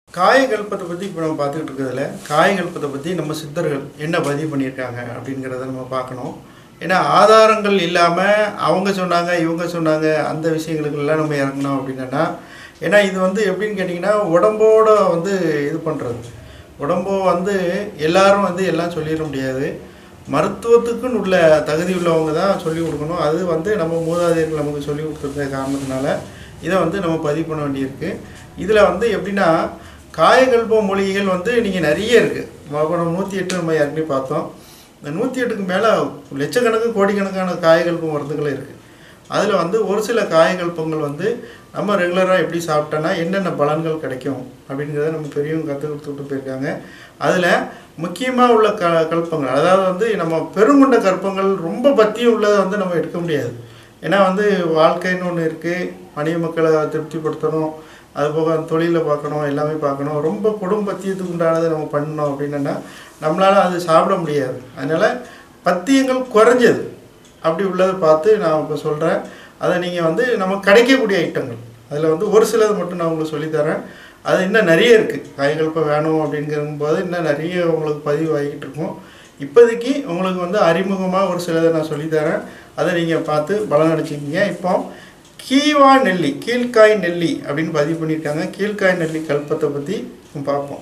காயகல்பத்தை பற்றி இப்போ நம்ம பார்த்துக்கிட்டு இருக்கிறதுல காயகல்பத்தை பற்றி நம்ம சித்தர்கள் என்ன பதிவு பண்ணியிருக்காங்க அப்படிங்கிறத நம்ம பார்க்கணும் ஏன்னா ஆதாரங்கள் இல்லாமல் அவங்க சொன்னாங்க இவங்க சொன்னாங்க அந்த விஷயங்களுக்கெல்லாம் நம்ம இறங்கணும் அப்படின்னா ஏன்னா இது வந்து எப்படின்னு கேட்டிங்கன்னா உடம்போட வந்து இது பண்ணுறது உடம்போ வந்து எல்லாரும் வந்து எல்லாம் சொல்லிட முடியாது மருத்துவத்துக்குன்னு உள்ள தகுதி உள்ளவங்க தான் சொல்லி கொடுக்கணும் அது வந்து நம்ம மூதாதையர்கள் நமக்கு சொல்லி கொடுத்துருக்க காரணத்தினால இதை வந்து நம்ம பதிவு பண்ண வேண்டியிருக்கு இதில் வந்து எப்படின்னா காயகல்ப மொழிகள் வந்து நீங்கள் நிறைய இருக்குது நம்ம நூற்றி எட்டு நம்ம ஏற்கனவே பார்த்தோம் இந்த நூற்றி எட்டுக்கு மேலே லட்சக்கணக்கு கோடிக்கணக்கான காயகல்ப மருந்துகள் இருக்குது அதில் வந்து ஒரு சில காயகல்பங்கள் வந்து நம்ம ரெகுலராக எப்படி சாப்பிட்டோன்னா என்னென்ன பலன்கள் கிடைக்கும் அப்படிங்கிறத நம்ம பெரியவங்க கற்றுக் கொடுத்துட்டு போயிருக்காங்க அதில் முக்கியமாக உள்ள க கல்பங்கள் அதாவது வந்து நம்ம பெருங்கொண்ட கற்பங்கள் ரொம்ப பத்தியம் உள்ளதை வந்து நம்ம எடுக்க முடியாது ஏன்னா வந்து வாழ்க்கைன்னு ஒன்று இருக்குது மனித மக்களை திருப்திப்படுத்தணும் அது போக தொழிலை பார்க்கணும் எல்லாமே பார்க்கணும் ரொம்ப குடும்பத்தியத்துக்கு உண்டானதை நம்ம பண்ணணும் அப்படின்னா நம்மளால் அது சாப்பிட முடியாது அதனால் பத்தியங்கள் குறைஞ்சது அப்படி உள்ளதை பார்த்து நான் இப்போ சொல்கிறேன் அதை நீங்கள் வந்து நமக்கு கிடைக்கக்கூடிய ஐட்டங்கள் அதில் வந்து ஒரு சிலது மட்டும் நான் உங்களுக்கு சொல்லித்தரேன் அது இன்னும் நிறைய இருக்குது காய்கல்ப வேணும் அப்படிங்கிறபோது இன்னும் நிறைய உங்களுக்கு பதிவு ஆகிக்கிட்டு இருக்கும் இப்போதைக்கு உங்களுக்கு வந்து அறிமுகமாக ஒரு சிலதை நான் சொல்லித்தரேன் அதை நீங்கள் பார்த்து பலன் அடிச்சிக்கிங்க இப்போ கீவா நெல்லி கீழ்காய் நெல்லி அப்படின்னு பதிவு பண்ணியிருக்காங்க கீழ்காய் நெல்லி கல்பத்தை பற்றி பார்ப்போம்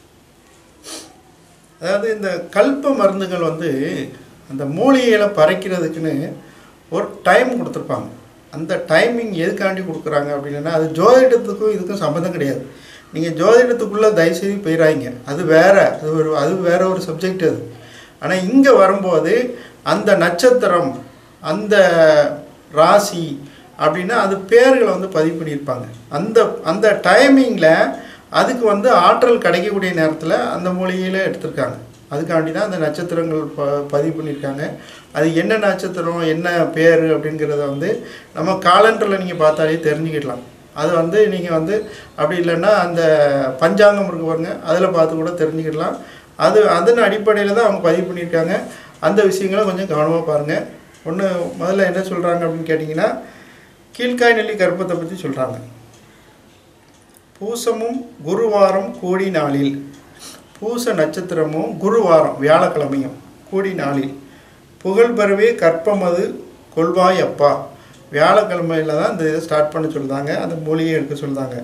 அதாவது இந்த கல்ப மருந்துகள் வந்து அந்த மூலிகைகளை பறைக்கிறதுக்குன்னு ஒரு டைம் கொடுத்துருப்பாங்க அந்த டைமிங் எதுக்காண்டி கொடுக்குறாங்க அப்படின்னா அது ஜோதிடத்துக்கும் இதுக்கும் சம்மந்தம் கிடையாது நீங்கள் ஜோதிடத்துக்குள்ளே தயவுசெய்து போயிடாதீங்க அது வேற அது ஒரு அது வேற ஒரு சப்ஜெக்ட் அது ஆனால் இங்கே வரும்போது அந்த நட்சத்திரம் அந்த ராசி அப்படின்னா அது பேர்களை வந்து பதிவு பண்ணியிருப்பாங்க அந்த அந்த டைமிங்கில் அதுக்கு வந்து ஆற்றல் கிடைக்கக்கூடிய நேரத்தில் அந்த மூலிகையில் எடுத்திருக்காங்க அதுக்காண்டி தான் அந்த நட்சத்திரங்கள் ப பதிவு பண்ணியிருக்காங்க அது என்ன நட்சத்திரம் என்ன பேர் அப்படிங்கிறத வந்து நம்ம காலண்டரில் நீங்கள் பார்த்தாலே தெரிஞ்சுக்கிடலாம் அது வந்து நீங்கள் வந்து அப்படி இல்லைன்னா அந்த பஞ்சாங்கம் இருக்கு பாருங்க அதில் பார்த்து கூட தெரிஞ்சுக்கிடலாம் அது அதன் அடிப்படையில் தான் அவங்க பதிவு பண்ணியிருக்காங்க அந்த விஷயங்களை கொஞ்சம் கவனமாக பாருங்கள் ஒன்று முதல்ல என்ன சொல்கிறாங்க அப்படின்னு கேட்டிங்கன்னா கீழ்காய் நெல்லி கருப்பத்தை பற்றி சொல்கிறாங்க பூசமும் குருவாரம் கூடி நாளில் பூச நட்சத்திரமும் குருவாரம் வியாழக்கிழமையும் கூடி நாளில் புகழ் பெறவே கற்பமது கொள்வாய் அப்பா வியாழக்கிழமையில் தான் இந்த இதை ஸ்டார்ட் பண்ண சொல்லுதாங்க அந்த மூலிகை எடுக்க சொல்லுதாங்க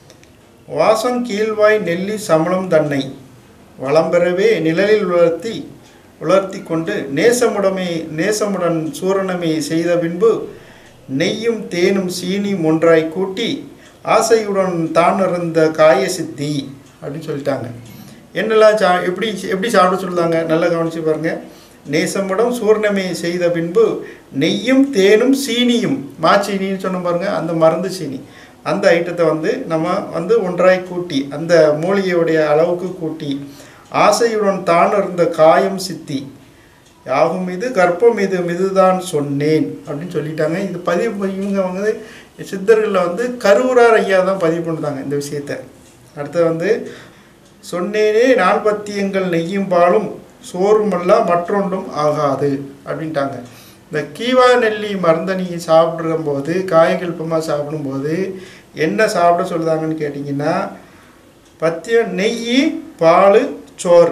வாசம் கீழ்வாய் நெல்லி சமணம் தன்னை வளம் பெறவே நிழலில் உலர்த்தி உலர்த்தி கொண்டு நேசமுடமை நேசமுடன் சூரணமை செய்த பின்பு நெய்யும் தேனும் சீனியும் ஒன்றாய் கூட்டி ஆசையுடன் தான் இருந்த காய சித்தி அப்படின்னு சொல்லிட்டாங்க என்னெல்லாம் சா எப்படி எப்படி சாப்பிட சொல்லுதாங்க நல்லா கவனிச்சு பாருங்க நேசமுடன் சூர்ணமை செய்த பின்பு நெய்யும் தேனும் சீனியும் மாச்சீனின்னு சொன்ன பாருங்க அந்த மருந்து சீனி அந்த ஐட்டத்தை வந்து நம்ம வந்து ஒன்றாய் கூட்டி அந்த மூலிகையுடைய அளவுக்கு கூட்டி ஆசையுடன் தான் இருந்த காயம் சித்தி யாகும் இது கர்ப்பம் இது மிதுதான் சொன்னேன் அப்படின்னு சொல்லிட்டாங்க இது பதிவு இவங்க வந்து சித்தர்களில் வந்து கருவூரார் ஐயா தான் பதிவு பண்ணுறாங்க இந்த விஷயத்த அடுத்து வந்து சொன்னேனே நாற்பத்தியங்கள் நெய்யும் பாலும் சோறுமல்ல மற்றொன்றும் ஆகாது அப்படின்ட்டாங்க இந்த கீவா நெல்லி மருந்தை நீங்கள் சாப்பிடும்போது காய்கல்பமாக சாப்பிடும்போது என்ன சாப்பிட சொல்லுதாங்கன்னு கேட்டிங்கன்னா பத்தியம் நெய் பால் சோறு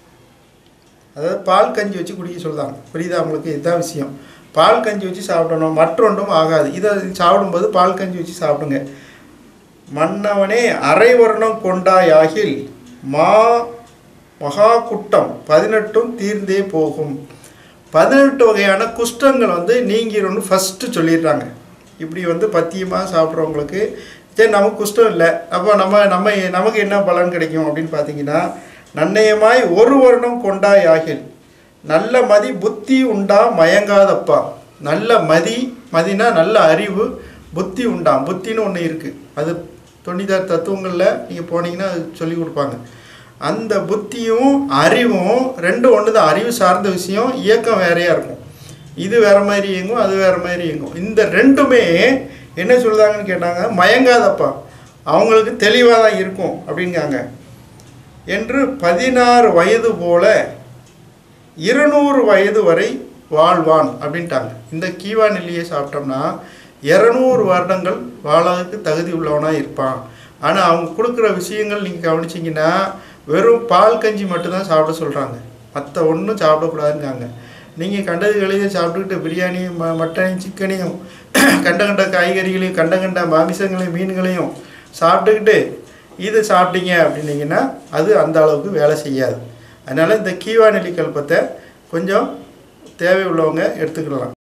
அதாவது பால் கஞ்சி வச்சு குடிக்க சொல்லுதாங்க புரியுதா உங்களுக்கு இதுதான் விஷயம் பால் கஞ்சி வச்சு சாப்பிடணும் மற்றொன்றும் ஆகாது இதை சாப்பிடும்போது பால் கஞ்சி வச்சு சாப்பிடுங்க மன்னவனே அரை வருணம் கொண்டாயாகில் மா மகா குட்டம் பதினெட்டும் தீர்ந்தே போகும் பதினெட்டு வகையான குஷ்டங்கள் வந்து நீங்கிரும்னு ஃபஸ்ட்டு சொல்லிடுறாங்க இப்படி வந்து பத்தியமாக சாப்பிட்றவங்களுக்கு சரி நமக்கு குஷ்டம் இல்லை அப்போ நம்ம நம்ம நமக்கு என்ன பலன் கிடைக்கும் அப்படின்னு பார்த்தீங்கன்னா நன்னயமாய் ஒரு வருடம் கொண்டாயாகில் நல்ல மதி புத்தி உண்டா மயங்காதப்பா நல்ல மதி மதினா நல்ல அறிவு புத்தி உண்டாம் புத்தின்னு ஒன்று இருக்குது அது தொண்ணூத்தாறு தத்துவங்களில் நீங்கள் போனீங்கன்னா அது சொல்லி கொடுப்பாங்க அந்த புத்தியும் அறிவும் ரெண்டும் ஒன்று தான் அறிவு சார்ந்த விஷயம் இயக்கம் வேறையாக இருக்கும் இது வேறு மாதிரி இயங்கும் அது வேறு மாதிரி இயங்கும் இந்த ரெண்டுமே என்ன சொல்லுதாங்கன்னு கேட்டாங்க மயங்காதப்பா அவங்களுக்கு தெளிவாக தான் இருக்கும் அப்படிங்காங்க என்று பதினாறு வயது போல இருநூறு வயது வரை வாழ்வான் அப்படின்ட்டாங்க இந்த கீவா நெல்லியை சாப்பிட்டோம்னா இரநூறு வருடங்கள் வாழறதுக்கு தகுதி உள்ளவனாக இருப்பான் ஆனால் அவங்க கொடுக்குற விஷயங்கள் நீங்கள் கவனிச்சிங்கன்னா வெறும் பால் கஞ்சி மட்டும்தான் சாப்பிட சொல்கிறாங்க மற்ற ஒன்றும் சாப்பிடக்கூடாதுங்காங்க நீங்கள் கண்டது கழித சாப்பிட்டுக்கிட்டு பிரியாணியும் ம மட்டனையும் சிக்கனையும் கண்ட கண்ட காய்கறிகளையும் கண்ட கண்ட மாமிசங்களையும் மீன்களையும் சாப்பிட்டுக்கிட்டு இது சாப்பிட்டீங்க அப்படின்னீங்கன்னா அது அந்த அளவுக்கு வேலை செய்யாது அதனால் இந்த கீவா நெல்லிக்கல்பத்தை கொஞ்சம் தேவை உள்ளவங்க எடுத்துக்கலாம்